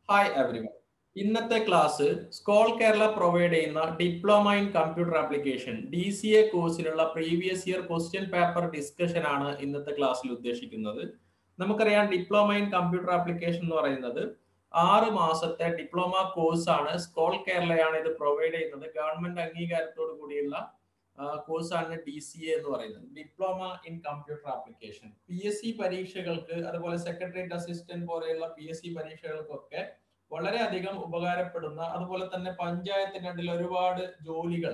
hi everyone ഇന്നത്തെ class Scole Kerala provide ചെയ്യുന്ന diploma in computer application D C A കോഴ്സിനുള്ള previous year question paper discussion ആണ് ഇന്നത്തെ ക്ലാസ്സിൽ ഉദ്ദേശിക്കുന്നത് നമുക്കറിയാം ഡിപ്ലോമ ഇൻ കമ്പ്യൂട്ടർ ആപ്ലിക്കേഷൻ എന്ന് പറയുന്നത് ആറ് മാസത്തെ ഡിപ്ലോമ കോഴ്സ് ആണ് സ്കോൾ കേരളയാണ് ഇത് പ്രൊവൈഡ് ചെയ്യുന്നത് ഗവൺമെന്റ് അംഗീകാരത്തോടു കൂടിയുള്ള കോഴ്സാണ് ഡി സി എ എന്ന് പറയുന്നത് diploma in computer application P S C പരീക്ഷകൾക്ക് അതുപോലെ സെക്രട്ടേറിയറ്റ് അസിസ്റ്റന്റ് പോലെയുള്ള പി എസ് സി പരീക്ഷകൾക്കൊക്കെ വളരെയധികം ഉപകാരപ്പെടുന്ന അതുപോലെ തന്നെ പഞ്ചായത്തിന്റെ അണ്ടിൽ ഒരുപാട് ജോലികൾ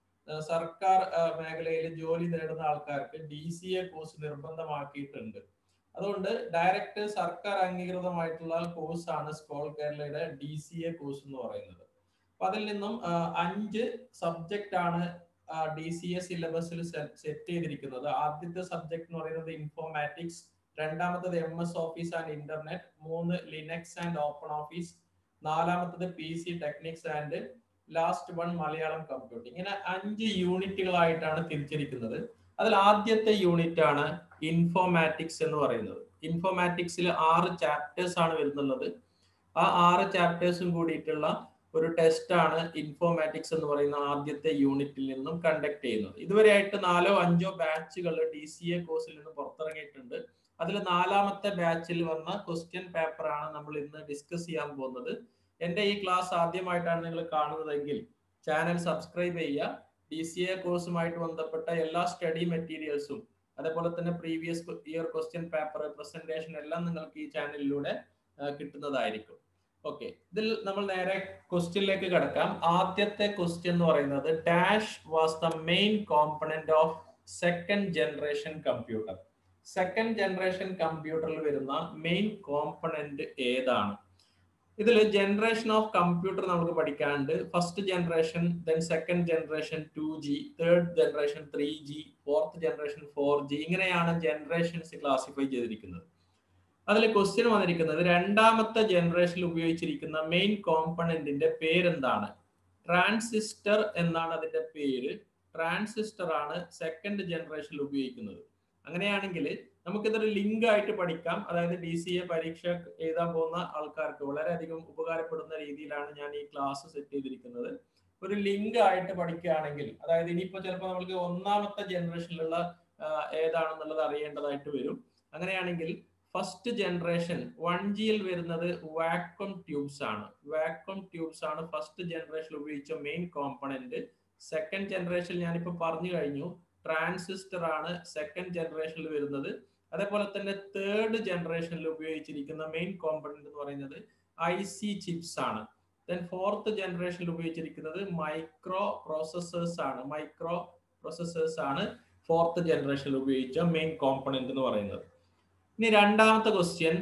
സർക്കാർ മേഖലയിൽ ജോലി നേടുന്ന ആൾക്കാർക്ക് ഡി സി എ കോഴ്സ് നിർബന്ധമാക്കിയിട്ടുണ്ട് അതുകൊണ്ട് ഡയറക്റ്റ് സർക്കാർ അംഗീകൃതമായിട്ടുള്ള കോഴ്സാണ് സ്കോൾ കേരളയുടെ ഡി സി എ കോഴ്സ് എന്ന് പറയുന്നത് അപ്പൊ അതിൽ നിന്നും അഞ്ച് സബ്ജക്റ്റ് ആണ് ഡി സി എ സിലബസിൽ സെറ്റ് ചെയ്തിരിക്കുന്നത് ആദ്യത്തെ സബ്ജക്ട് എന്ന് പറയുന്നത് ഇൻഫോർമാറ്റിക്സ് രണ്ടാമത്തത് M S office and internet മൂന്ന് ലിനക്സ് ആൻഡ് ഓപ്പൺ ഓഫീസ് നാലാമത്തത് P C techniques and last one Malayalam computing ഇങ്ങനെ അഞ്ച് യൂണിറ്റുകളായിട്ടാണ് തിരിച്ചിരിക്കുന്നത് അതിൽ ആദ്യത്തെ യൂണിറ്റ് ആണ് ഇൻഫോർമാറ്റിക്സ് എന്ന് പറയുന്നത് ഇൻഫോർമാറ്റിക്സിൽ ആറ് ചാപ്റ്റേഴ്സ് ആണ് വരുന്നുള്ളത് ആ ആറ് ചാപ്റ്റേഴ്സും കൂടിയിട്ടുള്ള ഒരു ടെസ്റ്റ് ആണ് ഇൻഫോർമാറ്റിക്സ് എന്ന് പറയുന്ന ആദ്യത്തെ യൂണിറ്റിൽ നിന്നും കണ്ടക്ട് ചെയ്യുന്നത് ഇതുവരെയായിട്ട് നാലോ അഞ്ചോ ബാച്ചുകൾ ഡി സി എ കോഴ്സിൽ നിന്ന് പുറത്തിറങ്ങിയിട്ടുണ്ട് അതിൽ നാലാമത്തെ ബാച്ചിൽ വന്ന ക്വസ്റ്റ്യൻ പേപ്പർ ആണ് നമ്മൾ ഇന്ന് ഡിസ്കസ് ചെയ്യാൻ പോകുന്നത് എൻ്റെ ഈ ക്ലാസ് ആദ്യമായിട്ടാണ് നിങ്ങൾ കാണുന്നതെങ്കിൽ ചാനൽ സബ്സ്ക്രൈബ് ചെയ്യുക ഡി സി എ കോഴ്സുമായിട്ട് ബന്ധപ്പെട്ട എല്ലാ സ്റ്റഡി മെറ്റീരിയൽസും അതേപോലെ തന്നെ previous year question paper presentation എല്ലാം നിങ്ങൾക്ക് ഈ ചാനലിലൂടെ കിട്ടുന്നതായിരിക്കും ഓക്കെ ഇതിൽ നമ്മൾ നേരെ ക്വസ്റ്റ്യനിലേക്ക് കിടക്കാം ആദ്യത്തെ ക്വസ്റ്റ്യൻ എന്ന് പറയുന്നത് dash was the main component of second generation computer second generation കമ്പ്യൂട്ടറിൽ വരുന്ന മെയിൻ കോമ്പണന്റ് ഏതാണ് ഇതിൽ ജനറേഷൻ ഓഫ് കമ്പ്യൂട്ടർ നമുക്ക് പഠിക്കാനുണ്ട് first generation then second generation two G third generation three G fourth generation four G ഇങ്ങനെയാണ് generations classify ചെയ്തിരിക്കുന്നത് അതിൽ question വന്നിരിക്കുന്നത് രണ്ടാമത്തെ ജനറേഷനിൽ ഉപയോഗിച്ചിരിക്കുന്ന മെയിൻ കോമ്പണന്റിന്റെ പേരെന്താണ് ട്രാൻസിസ്റ്റർ എന്നാണ് അതിന്റെ പേര് ട്രാൻസിസ്റ്റർ ആണ് സെക്കൻഡ് ജനറേഷനിൽ ഉപയോഗിക്കുന്നത് അങ്ങനെയാണെങ്കിൽ നമുക്കിതൊരു ലിങ്ക് ആയിട്ട് പഠിക്കാം അതായത് ഡി സി എ പരീക്ഷ എഴുതാൻ പോകുന്ന ആൾക്കാർക്ക് വളരെയധികം ഉപകാരപ്പെടുന്ന രീതിയിലാണ് ഞാൻ ഈ ക്ലാസ് സെറ്റ് ചെയ്തിരിക്കുന്നത് ഒരു ലിങ്ക് ആയിട്ട് പഠിക്കുകയാണെങ്കിൽ അതായത് ഇനിയിപ്പോ ചിലപ്പോൾ നമുക്ക് ഒന്നാമത്തെ ജനറേഷനിലുള്ള ഏതാണെന്നുള്ളത് അറിയേണ്ടതായിട്ട് വരും അങ്ങനെയാണെങ്കിൽ ഫസ്റ്റ് ജനറേഷൻ വൺ ജിയിൽ വരുന്നത് വാക്വം ട്യൂബ്സ് ആണ് വാക്വം ട്യൂബ്സ് ആണ് ഫസ്റ്റ് ജനറേഷനിൽ ഉപയോഗിച്ച മെയിൻ കോമ്പണന്റ് സെക്കൻഡ് ജനറേഷൻ ഞാനിപ്പോ പറഞ്ഞു കഴിഞ്ഞു ട്രാൻസിസ്റ്റർ ആണ് സെക്കൻഡ് ജനറേഷനിൽ വരുന്നത് അതേപോലെ തന്നെ തേർഡ് ജനറേഷനിൽ ഉപയോഗിച്ചിരിക്കുന്ന മെയിൻ കോമ്പണന്റ് എന്ന് പറയുന്നത് ഐ സി ചിപ്സ് ആണ് ദെൻ ഫോർത്ത് ജനറേഷനിൽ ഉപയോഗിച്ചിരിക്കുന്നത് മൈക്രോ പ്രോസസ്സേഴ്സ് ആണ് മൈക്രോ പ്രോസസ്സേഴ്സ് ആണ് ഫോർത്ത് ജനറേഷനിൽ ഉപയോഗിച്ച മെയിൻ കോമ്പണന്റ് എന്ന് പറയുന്നത് ഇനി രണ്ടാമത്തെ question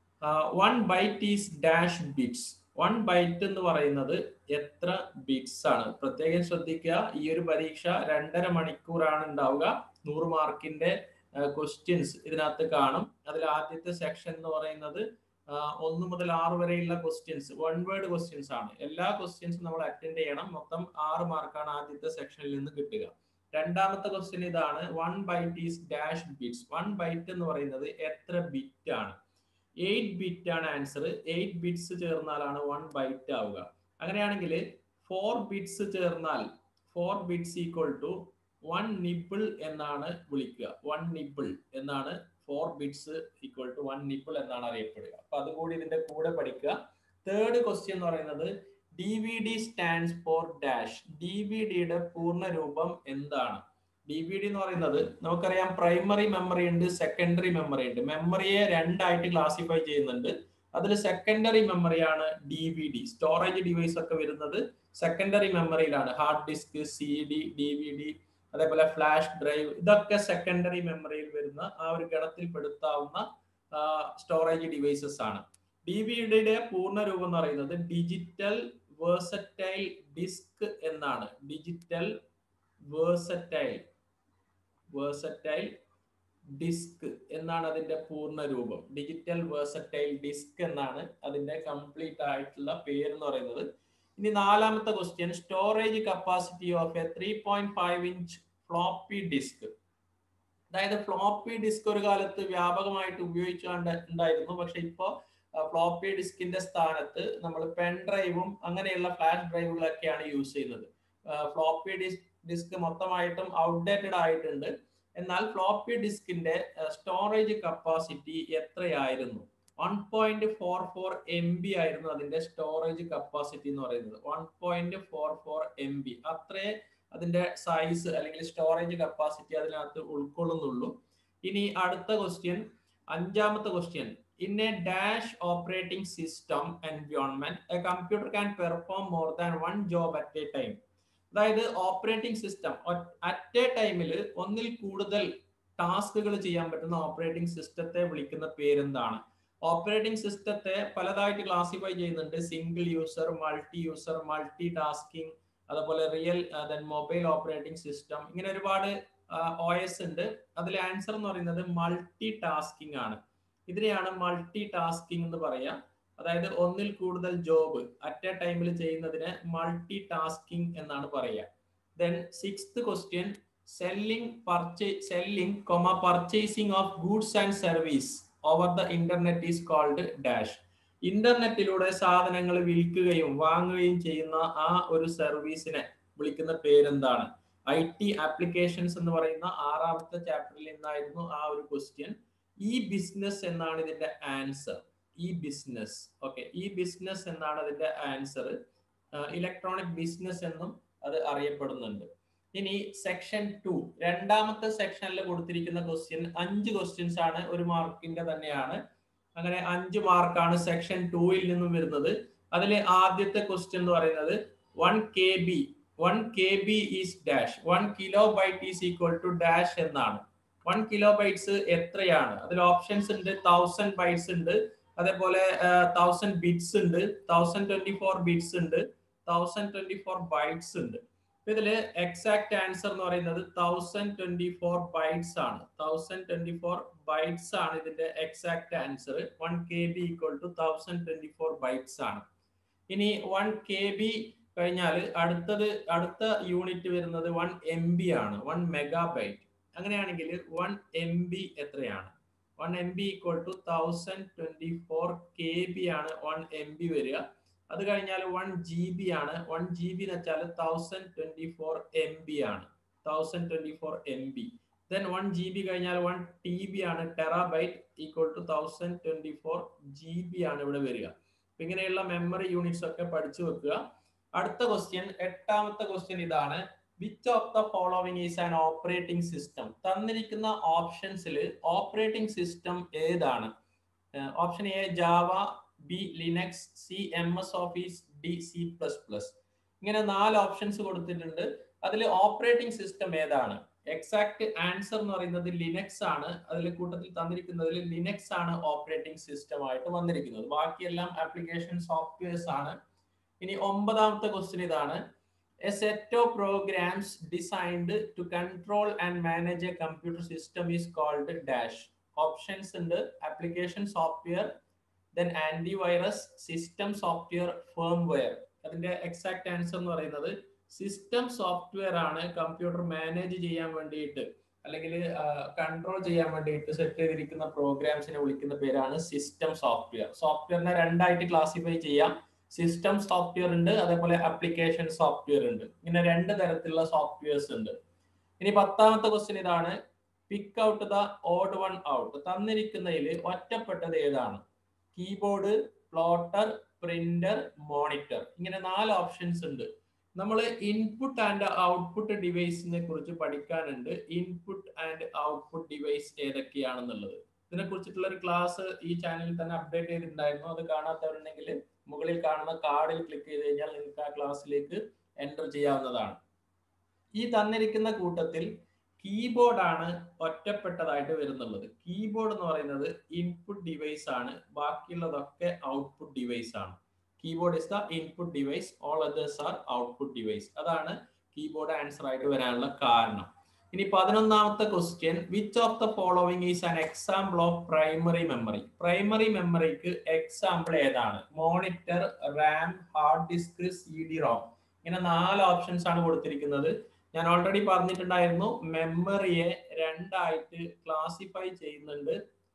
one byte is dash bits one byte എന്ന് പറയുന്നത് എത്ര ബിറ്റ്സ് ആണ് പ്രത്യേകം ശ്രദ്ധിക്കുക ഈ ഒരു പരീക്ഷ രണ്ടര മണിക്കൂറാണ് ഉണ്ടാവുക നൂറ് മാർക്കിന്റെ ക്വസ്റ്റ്യൻസ് ഇതിനകത്ത് കാണും അതിൽ ആദ്യത്തെ സെക്ഷൻ എന്ന് പറയുന്നത് ഒന്ന് മുതൽ ആറ് വരെയുള്ള ക്വസ്റ്റ്യൻസ് വൺ വേർഡ് ക്വസ്റ്റ്യൻസ് ആണ് എല്ലാ ക്വസ്റ്റ്യൻസും നമ്മൾ അറ്റൻഡ് ചെയ്യണം മൊത്തം ആറ് മാർക്കാണ് ആദ്യത്തെ സെക്ഷനിൽ നിന്ന് കിട്ടുക രണ്ടാമത്തെ ക്വസ്റ്റ്യൻ ഇതാണ് one byte is dash bits one byte എന്ന് പറയുന്നത് എത്ര ബിറ്റ് ആണ് എയ്റ്റ് ബിറ്റ് ആണ് ആൻസർ എയ്റ്റ് ബിറ്റ്സ് ചേർന്നാലാണ് വൺ ബൈറ്റ് ആവുക അങ്ങനെയാണെങ്കിൽ ഫോർ ബിറ്റ്സ് ചേർന്നാൽ four bits equal to one nibble എന്നാണ് വിളിക്കുക വൺ നിബിൾ എന്നാണ് four bits equal to one nibble എന്നാണ് അറിയപ്പെടുക അപ്പൊ അതുകൂടി ഇതിന്റെ കൂടെ പഠിക്കുക തേർഡ് ക്വസ്റ്റ്യൻ എന്ന് പറയുന്നത് D V D stands for dash D V ഡിയുടെ പൂർണ്ണ രൂപം എന്താണ് ഡി വി ഡി എന്ന് പറയുന്നത് നമുക്കറിയാം പ്രൈമറി മെമ്മറി ഉണ്ട് സെക്കൻഡറി മെമ്മറി ഉണ്ട് മെമ്മറിയെ രണ്ടായിട്ട് ക്ലാസിഫൈ ചെയ്യുന്നുണ്ട് അതിൽ സെക്കൻഡറി മെമ്മറിയാണ് D V D storage device ഒക്കെ വരുന്നത് സെക്കൻഡറി മെമ്മറിയിലാണ് hard disk C D D V D അതേപോലെ ഫ്ലാഷ് ഡ്രൈവ് ഇതൊക്കെ സെക്കൻഡറി മെമ്മറിയിൽ വരുന്ന ആ ഒരു ഗണത്തിൽപ്പെടുത്താവുന്ന സ്റ്റോറേജ് ഡിവൈസസ് ആണ് ഡി വി ഡിയുടെ പൂർണ്ണ രൂപം എന്ന് പറയുന്നത് ഡിജിറ്റൽ വേഴ്സറ്റൈൽ ഡിസ്ക് എന്നാണ് ഡിജിറ്റൽ വേഴ്സറ്റൈൽ വേഴ്സറ്റൈൽ ഡിസ്ക് എന്നാണ് അതിന്റെ പൂർണ്ണ രൂപം ഡിജിറ്റൽ വേഴ്സറ്റൈൽ ഡിസ്ക് എന്നാണ് അതിന്റെ കംപ്ലീറ്റ് ആയിട്ടുള്ള പേര് എന്ന് പറയുന്നത് ഇനി നാലാമത്തെ question storage capacity of a three point five inch floppy disk അതായത് ഫ്ലോപ്പി ഡിസ്ക് ഒരു കാലത്ത് വ്യാപകമായിട്ട് ഉപയോഗിച്ചുകൊണ്ട് ഉണ്ടായിരുന്നു പക്ഷെ ഇപ്പോൾ ഫ്ലോപ്പി ഡിസ്കിന്റെ സ്ഥാനത്ത് നമ്മൾ പെൻ ഡ്രൈവും അങ്ങനെയുള്ള ഫ്ലാഷ് ഡ്രൈവുകളൊക്കെയാണ് യൂസ് ചെയ്യുന്നത് ഫ്ലോപ്പി ഡിസ്ക് ഡിസ്ക് മൊത്തമായിട്ടും ഔട്ട്ഡേറ്റഡ് ആയിട്ടുണ്ട് എന്നാൽ ഫ്ലോപ്പി ഡിസ്കിന്റെ സ്റ്റോറേജ് കപ്പാസിറ്റി എത്രയായിരുന്നു one point four four M B ആയിരുന്നു അതിന്റെ സ്റ്റോറേജ് കപ്പാസിറ്റി എന്ന് പറയുന്നത് one point four four M B അത്രേ അതിന്റെ സൈസ് അല്ലെങ്കിൽ സ്റ്റോറേജ് കപ്പാസിറ്റി അതിനകത്ത് ഉൾക്കൊള്ളുന്നുള്ളൂ ഇനി അടുത്ത ക്വസ്റ്റ്യൻ അഞ്ചാമത്തെ question in a dash operating system environment a computer can perform more than one job at a time അതായത് ഓപ്പറേറ്റിംഗ് സിസ്റ്റം അറ്റ് എ ടൈമിൽ ഒന്നിൽ കൂടുതൽ ടാസ്കുകൾ ചെയ്യാൻ പറ്റുന്ന ഓപ്പറേറ്റിംഗ് സിസ്റ്റത്തെ വിളിക്കുന്ന പേരെന്താണ് ഓപ്പറേറ്റിംഗ് സിസ്റ്റത്തെ പലതായിട്ട് ക്ലാസിഫൈ ചെയ്യുന്നുണ്ട് single user multi user multitasking അതുപോലെ real then mobile operating system ഇങ്ങനെ ഒരുപാട് ഒ എസ് ഉണ്ട് അതിൽ ആൻസർ എന്ന് പറയുന്നത് മൾട്ടി ടാസ്കിങ് ആണ് ഇതിനെയാണ് മൾട്ടി ടാസ്കിങ് എന്ന് പറയാ അതായത് ഒന്നിൽ കൂടുതൽ ജോബ് അറ്റ് എ ടൈമിൽ ചെയ്യുന്നതിന് മൾട്ടി ടാസ്കിങ് എന്നാണ് പറയുക then sixth question selling purchase selling comma purchasing of goods and service over the internet is called dash ഇന്റർനെറ്റിലൂടെ സാധനങ്ങൾ വിൽക്കുകയും വാങ്ങുകയും ചെയ്യുന്ന ആ ഒരു സർവീസിനെ വിളിക്കുന്ന പേരെന്താണ് ഐ ടി ആപ്ലിക്കേഷൻസ് എന്ന് പറയുന്ന ആറാമത്തെ ചാപ്റ്ററിൽ നിന്നായിരുന്നു ആ ഒരു ക്വസ്റ്റ്യൻ ഈ ബിസിനസ് എന്നാണ് ഇതിന്റെ ആൻസർ ഈ ബിസിനസ് ഓക്കെ ഈ ബിസിനസ് എന്നാണ് അതിന്റെ ആൻസർ ഇലക്ട്രോണിക് ബിസിനസ് എന്നും അത് അറിയപ്പെടുന്നുണ്ട് ഇനി സെക്ഷൻ ടു രണ്ടാമത്തെ സെക്ഷനിൽ കൊടുത്തിരിക്കുന്ന ക്വസ്റ്റ്യൻ അഞ്ച് ക്വസ്റ്റ്യൻസ് ആണ് ഒരു മാർക്കിന്റെ തന്നെയാണ് അങ്ങനെ അഞ്ച് മാർക്കാണ് സെക്ഷൻ ടൂയിൽ നിന്നും വരുന്നത് അതിൽ ആദ്യത്തെ ക്വസ്റ്റ്യൻ എന്ന് പറയുന്നത് one K B one K B is dash one kilobyte is equal to dash എന്നാണ് വൺ കിലോ ബൈറ്റ്സ് എത്രയാണ് അതിൽ ഓപ്ഷൻസ് ഉണ്ട് തൗസൻഡ് ബൈറ്റ്സ് ഉണ്ട് അതേപോലെ തൗസൻഡ് ബിറ്റ്സ് ഉണ്ട് തൗസൻഡ് ട്വന്റി ഫോർ ബിറ്റ്സ് ഉണ്ട് തൗസൻഡ് ട്വന്റി ഫോർ ബൈറ്റ്സ് ഉണ്ട് ഇതില് എക്സാക്ട് ആൻസർ എന്ന് പറയുന്നത് തൗസൻഡ് ട്വന്റി ഫോർ ബൈറ്റ്സ് ആണ് തൗസൻഡ് ട്വന്റി ഫോർ ബൈറ്റ്സ് ആണ് ഇതിന്റെ exact answer one K B equal to thousand twenty four bytes ആണ് ഇനി വൺ കെ ബി കഴിഞ്ഞാൽ അടുത്തത് അടുത്ത യൂണിറ്റ് വരുന്നത് വൺ എം ബി ആണ് വൺ മെഗാ ബൈറ്റ് അങ്ങനെയാണെങ്കിൽ വൺ എം ബി എത്രയാണ് one M B equal to thousand twenty four K B ആണ് വൺ എം ബി വരിക അത് കഴിഞ്ഞാൽ വൺ ജി ബി ആണ് വൺ ജി ബി എന്ന് വെച്ചാൽ thousand twenty four M B ആണ് thousand twenty four M B then one G B കഴിഞ്ഞാൽ one T B ആണ് terabyte equal to thousand twenty four G B ആണ് ഇവിടെ വരിക ഇങ്ങനെയുള്ള മെമ്മറി യൂണിറ്റ്സ് ഒക്കെ പഠിച്ചു വെക്കുക അടുത്ത ക്വസ്റ്റ്യൻ എട്ടാമത്തെ ക്വസ്റ്റ്യൻ ഇതാണ് which of the following is an operating system തന്നിരിക്കുന്ന ഓപ്ഷൻസിൽ ഓപ്പറേറ്റിംഗ് സിസ്റ്റം ഏതാണ് option A Java B Linux C M S Office D C plus plus ഇങ്ങനെ നാല് ഓപ്ഷൻസ് കൊടുത്തിട്ടുണ്ട് അതിൽ ഓപ്പറേറ്റിംഗ് സിസ്റ്റം ഏതാണ് എക്സാക്ട് ആൻസർ എന്ന് പറയുന്നത് ലിനക്സ് ആണ് അതിൽ കൂട്ടത്തിൽ തന്നിരിക്കുന്നതിൽ ലിനക്സ് ആണ് ഓപ്പറേറ്റിംഗ് സിസ്റ്റം ആയിട്ട് വന്നിരിക്കുന്നത് ബാക്കിയെല്ലാം ആപ്ലിക്കേഷൻ സോഫ്റ്റ്വെയർസ് ആണ് ഇനി ഒമ്പതാമത്തെ ക്വസ്റ്റ്യൻ ഇതാണ് a set of programs designed to control and manage a computer system is called dash options ഉണ്ട് application software then antivirus system software firmware അതിന്റെ എക്സാക്ട് ആൻസർ എന്ന് പറയുന്നത് സിസ്റ്റം സോഫ്റ്റ്വെയർ ആണ് കമ്പ്യൂട്ടർ മാനേജ് ചെയ്യാൻ വേണ്ടിയിട്ട് അല്ലെങ്കിൽ കൺട്രോൾ ചെയ്യാൻ വേണ്ടിയിട്ട് സെറ്റ് ചെയ്തിരിക്കുന്ന പ്രോഗ്രാംസിനെ വിളിക്കുന്ന പേരാണ് സിസ്റ്റം സോഫ്റ്റ്വെയർ സോഫ്റ്റ്വെയറിനെ രണ്ടായിട്ട് ക്ലാസിഫൈ ചെയ്യാം സിസ്റ്റം സോഫ്റ്റ്വെയർ ഉണ്ട് അതേപോലെ ആപ്ലിക്കേഷൻ സോഫ്റ്റ്വെയർ ഉണ്ട് ഇങ്ങനെ രണ്ട് തരത്തിലുള്ള സോഫ്റ്റ്വെയർസ് ഉണ്ട് ഇനി പത്താമത്തെ ക്വസ്റ്റ്യൻ ഇതാണ് pick out the odd one out തന്നിരിക്കുന്നതിൽ ഒറ്റപ്പെട്ടത് ഏതാണ് കീബോർഡ് പ്ലോട്ടർ പ്രിന്റർ മോണിറ്റർ ഇങ്ങനെ നാല് ഓപ്ഷൻസ് ഉണ്ട് നമ്മൾ ഇൻപുട്ട് ആൻഡ് ഔട്ട്പുട്ട് ഡിവൈസിനെ കുറിച്ച് പഠിക്കാനുണ്ട് ഇൻപുട്ട് ആൻഡ് ഔട്ട്പുട്ട് ഡിവൈസ് ഏതൊക്കെയാണെന്നുള്ളത് ഇതിനെ കുറിച്ചിട്ടുള്ള ഒരു ക്ലാസ് ഈ ചാനലിൽ തന്നെ അപ്ഡേറ്റ് ചെയ്തിട്ടുണ്ടായിരുന്നു അത് കാണാത്തവരുണ്ടെങ്കിൽ മുകളിൽ കാണുന്ന കാർഡിൽ ക്ലിക്ക് ചെയ്ത് കഴിഞ്ഞാൽ നിങ്ങൾക്ക് ആ ക്ലാസ്സിലേക്ക് എൻ്റർ ചെയ്യാവുന്നതാണ് ഈ തന്നിരിക്കുന്ന കൂട്ടത്തിൽ കീബോർഡ് ആണ് ഒറ്റപ്പെട്ടതായിട്ട് വരുന്നുള്ളത് കീബോർഡ് എന്ന് പറയുന്നത് ഇൻപുട്ട് ഡിവൈസ് ആണ് ബാക്കിയുള്ളതൊക്കെ ഔട്ട്പുട്ട് ഡിവൈസ് ആണ് keyboard is the input device all others are output device അതാണ് കീബോർഡ് ആൻസർ ആയിട്ട് വരാനുള്ള കാരണം ഇനി പതിനൊന്നാമത്തെ question which of the following is an example of primary memory primary മെമ്മറിക്ക് എക്സാമ്പിൾ ഏതാണ് monitor RAM hard disk C D ROM ഇങ്ങനെ നാല് ഓപ്ഷൻസ് ആണ് കൊടുത്തിരിക്കുന്നത് ഞാൻ ഓൾറെഡി പറഞ്ഞിട്ടുണ്ടായിരുന്നു മെമ്മറിയെ രണ്ടായിട്ട് ക്ലാസിഫൈ ചെയ്യുന്നുണ്ട്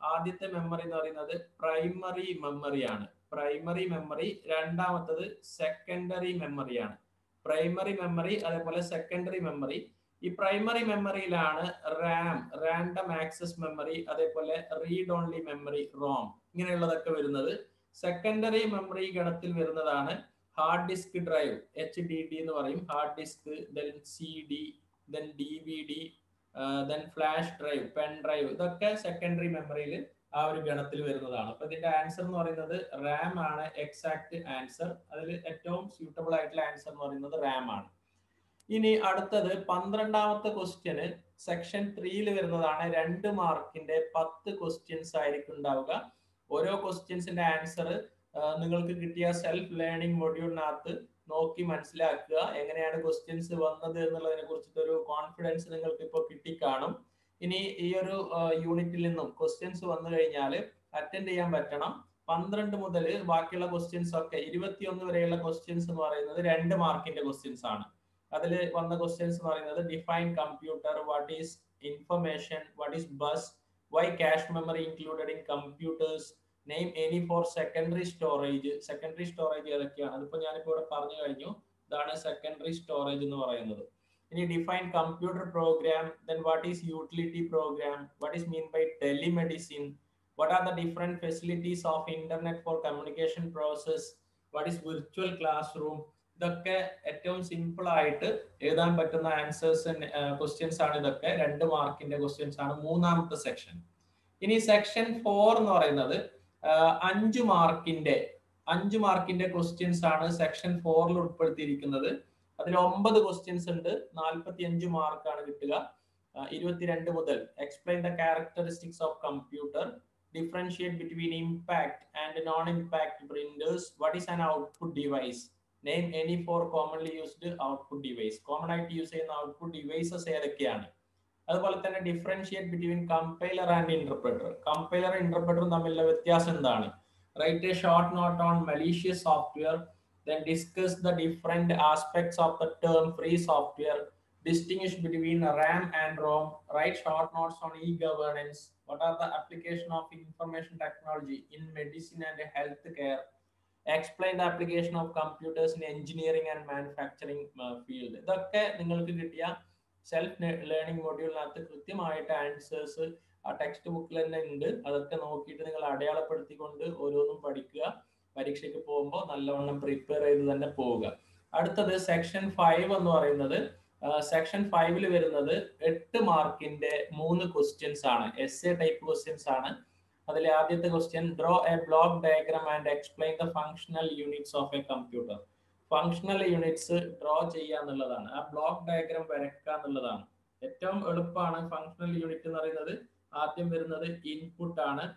ആദ്യത്തെ മെമ്മറി എന്ന് പറയുന്നത് പ്രൈമറി മെമ്മറിയാണ് പ്രൈമറി മെമ്മറി രണ്ടാമത്തത് സെക്കൻഡറി മെമ്മറിയാണ് പ്രൈമറി മെമ്മറി അതേപോലെ സെക്കൻഡറി മെമ്മറി ഈ പ്രൈമറി മെമ്മറിയിലാണ് റാം റാൻഡം ആക്സസ് മെമ്മറി അതേപോലെ റീഡ് ഓൺലി മെമ്മറി റോം ഇങ്ങനെയുള്ളതൊക്കെ വരുന്നത് സെക്കൻഡറി മെമ്മറി ഗണത്തിൽ വരുന്നതാണ് hard disk drive H D D എന്ന് പറയും hard disk then C D then D V D then flash drive pen drive ഇതൊക്കെ secondary മെമ്മറിയിൽ ആ ഒരു ഗണത്തിൽ വരുന്നതാണ് അപ്പൊ ഇതിന്റെ ആൻസർ എന്ന് പറയുന്നത് റാം ആണ് എക്സാക്ട് ആൻസർ അതിൽ ഏറ്റവും സ്യൂട്ടബിൾ ആയിട്ടുള്ള ആൻസർ എന്ന് പറയുന്നത് റാം ആണ് ഇനി അടുത്തത് പന്ത്രണ്ടാമത്തെ ക്വസ്റ്റ്യന് സെക്ഷൻ ത്രീയിൽ വരുന്നതാണ് രണ്ട് മാർക്കിന്റെ പത്ത് ക്വസ്റ്റ്യൻസ് ആയിരിക്കും ഉണ്ടാവുക ഓരോ ക്വസ്റ്റ്യൻസിന്റെ ആൻസർ നിങ്ങൾക്ക് കിട്ടിയ സെൽഫ് ലേണിംഗ് മൊഡ്യൂളിനകത്ത് നോക്കി മനസ്സിലാക്കുക എങ്ങനെയാണ് ക്വസ്റ്റ്യൻസ് വന്നത് എന്നുള്ളതിനെ കുറിച്ചിട്ട് ഒരു കോൺഫിഡൻസ് നിങ്ങൾക്ക് ഇപ്പോൾ കിട്ടിക്കാണും ഇനി ഈ ഒരു യൂണിറ്റിൽ നിന്നും ക്വസ്റ്റ്യൻസ് വന്നു കഴിഞ്ഞാൽ അറ്റൻഡ് ചെയ്യാൻ പറ്റണം പന്ത്രണ്ട് മുതൽ ബാക്കിയുള്ള ക്വസ്റ്റ്യൻസ് ഒക്കെ ഇരുപത്തിയൊന്ന് വരെയുള്ള ക്വസ്റ്റ്യൻസ് എന്ന് പറയുന്നത് രണ്ട് മാർക്കിന്റെ ക്വസ്റ്റ്യൻസ് ആണ് അതിൽ വന്ന ക്വസ്റ്റ്യൻസ് എന്ന് പറയുന്നത് define computer what is information what is bus why cache memory included in computers name any four secondary storage secondary storage ഏതൊക്കെയാണ് അതിപ്പോ ഞാനിപ്പോ ഇവിടെ പറഞ്ഞു കഴിഞ്ഞു ഇതാണ് സെക്കൻഡറി സ്റ്റോറേജ് എന്ന് പറയുന്നത് ഇനി define computer program then what is utility program what is mean by telemedicine what are the different facilities of internet for communication process what is virtual classroom ഇതൊക്കെ ഏറ്റവും സിമ്പിൾ ആയിട്ട് എഴുതാൻ പറ്റുന്ന answers questions ആണ് ഇതൊക്കെ രണ്ട് മാർക്കിന്റെ questions ആണ് മൂന്നാമത്തെ സെക്ഷൻ ഇനി സെക്ഷൻ ഫോർ എന്ന് പറയുന്നത് അഞ്ച് മാർക്കിന്റെ അഞ്ച് മാർക്കിന്റെ ക്വസ്റ്റ്യൻസ് ആണ് സെക്ഷൻ ഫോറിൽ ഉൾപ്പെടുത്തിയിരിക്കുന്നത് അതിൽ ഒമ്പത് ക്വസ്റ്റ്യൻസ് ഉണ്ട് നാൽപ്പത്തി അഞ്ച് മാർക്കാണ് കിട്ടുക ഇരുപത്തിരണ്ട് മുതൽ explain the characteristics of computer differentiate between impact and non impact printers what is an output device name any four commonly used output device common ആയിട്ട് യൂസ് ചെയ്യുന്ന ഔട്ട്പുട്ട് ഡിവൈസസ് ഏതൊക്കെയാണ് അതുപോലെ തന്നെ differentiate between compiler and interpreter compiler ഇന്റർപ്രറ്ററും തമ്മിലുള്ള വ്യത്യാസം എന്താണ് write a short note on malicious software then discuss the different aspects of the term free software distinguish between ram and rom write short notes on e-governance what are the application of information technology in medicine and healthcare explain the application of computers in engineering and manufacturing uh, field ഇതൊക്കെ നിങ്ങൾക്ക് കിട്ടിയ self learning മൊഡ്യൂളിനകത്ത് കൃത്യമായിട്ട് answers ആ text ബുക്കിൽ തന്നെ ഉണ്ട് അതൊക്കെ നോക്കിയിട്ട് നിങ്ങൾ അടയാളപ്പെടുത്തിക്കൊണ്ട് ഓരോന്നും പഠിക്കുക പരീക്ഷയ്ക്ക് പോകുമ്പോൾ നല്ലവണ്ണം പ്രിപ്പയർ ചെയ്ത് തന്നെ പോവുക അടുത്തത് സെക്ഷൻ ഫൈവ് എന്ന് പറയുന്നത് സെക്ഷൻ ഫൈവിൽ വരുന്നത് എട്ട് മാർക്കിന്റെ മൂന്ന് ക്വസ്റ്റ്യൻസ് ആണ് എസ് എ ടൈപ്പ് ക്വസ്റ്റ്യൻസ് ആണ് അതിലെ ആദ്യത്തെ question draw a block diagram and explain the functional units of a computer functional units draw ചെയ്യുക എന്നുള്ളതാണ് ആ ബ്ലോക്ക് ഡയഗ്രാം വരയ്ക്കുക എന്നുള്ളതാണ് ഏറ്റവും എളുപ്പമാണ് ഫങ്ഷണൽ യൂണിറ്റ് എന്ന് പറയുന്നത് ആദ്യം വരുന്നത് ഇൻപുട്ട് ആണ്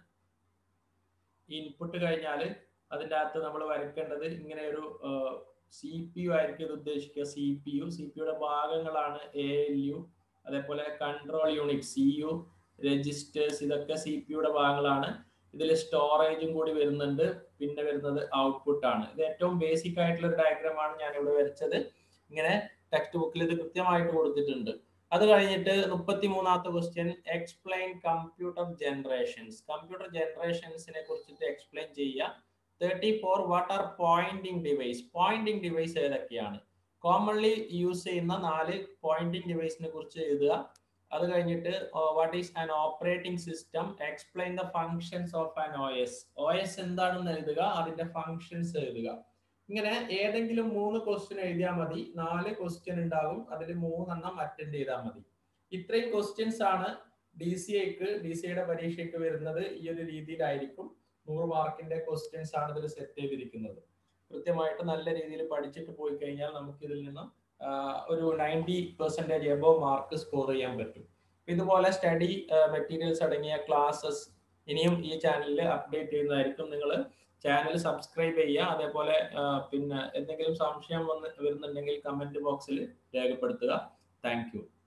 ഇൻപുട്ട് കഴിഞ്ഞാൽ അതിൻ്റെ അകത്ത് നമ്മൾ വരയ്ക്കേണ്ടത് ഇങ്ങനെ ഒരു സി പി യു ആയിരിക്കും ഇത് ഉദ്ദേശിക്കുക C P U C P യുടെ ഭാഗങ്ങളാണ് എ എൽ യു അതേപോലെ control unit C U registers ഇതൊക്കെ സി പി യുടെ ഭാഗങ്ങളാണ് ഇതിൽ സ്റ്റോറേജും കൂടി വരുന്നുണ്ട് പിന്നെ വരുന്നത് ഔട്ട്പുട്ട് ആണ് ഇത് ഏറ്റവും ബേസിക് ആയിട്ടുള്ള ഒരു ഡയഗ്രാം ആണ് ഞാൻ ഇവിടെ വരച്ചത് ഇങ്ങനെ ടെക്സ്റ്റ് ബുക്കിൽ ഇത് കൃത്യമായിട്ട് കൊടുത്തിട്ടുണ്ട് അത് കഴിഞ്ഞിട്ട് മുപ്പത്തി മൂന്നാമത്തെ question explain computer generations computer ജനറേഷൻസിനെ കുറിച്ചിട്ട് എക്സ്പ്ലെയിൻ ചെയ്യുക thirty four what are pointing device pointing device ഏതൊക്കെയാണ് കോമൺലി യൂസ് ചെയ്യുന്ന നാല് പോയിന്റിംഗ് ഡിവൈസിനെ കുറിച്ച് എഴുതുക അത് കഴിഞ്ഞിട്ട് what is an operating system explain the functions of an O S O S എന്താണെന്ന് എഴുതുക അതിന്റെ ഫങ്ഷൻസ് എഴുതുക ഇങ്ങനെ ഏതെങ്കിലും മൂന്ന് ക്വസ്റ്റ്യൻ എഴുതിയാൽ മതി നാല് ക്വസ്റ്റ്യൻ ഉണ്ടാകും അതിൽ മൂന്നെണ്ണം അറ്റൻഡ് ചെയ്താൽ മതി ഇത്രയും ക്വസ്റ്റ്യൻസ് ആണ് ഡി സി ഐക്ക് ഡി സി ഐയുടെ പരീക്ഷയ്ക്ക് വരുന്നത് ഈ ഒരു രീതിയിലായിരിക്കും നൂറ് മാർക്കിന്റെ ക്വസ്റ്റ്യൻസ് ആണ് ഇതിൽ സെറ്റ് ചെയ്തിരിക്കുന്നത് കൃത്യമായിട്ട് നല്ല രീതിയിൽ പഠിച്ചിട്ട് പോയി കഴിഞ്ഞാൽ നമുക്ക് ഇതിൽ നിന്ന് ഒരു ninety percentage above mark score ചെയ്യാൻ പറ്റും ഇതുപോലെ സ്റ്റഡി മെറ്റീരിയൽസ് അടങ്ങിയ ക്ലാസ്സസ് ഇനിയും ഈ ചാനലിൽ അപ്ഡേറ്റ് ചെയ്യുന്നതായിരിക്കും നിങ്ങൾ ചാനൽ സബ്സ്ക്രൈബ് ചെയ്യുക അതേപോലെ പിന്നെ എന്തെങ്കിലും സംശയം വന്ന് വരുന്നുണ്ടെങ്കിൽ കമന്റ് ബോക്സിൽ രേഖപ്പെടുത്തുക താങ്ക്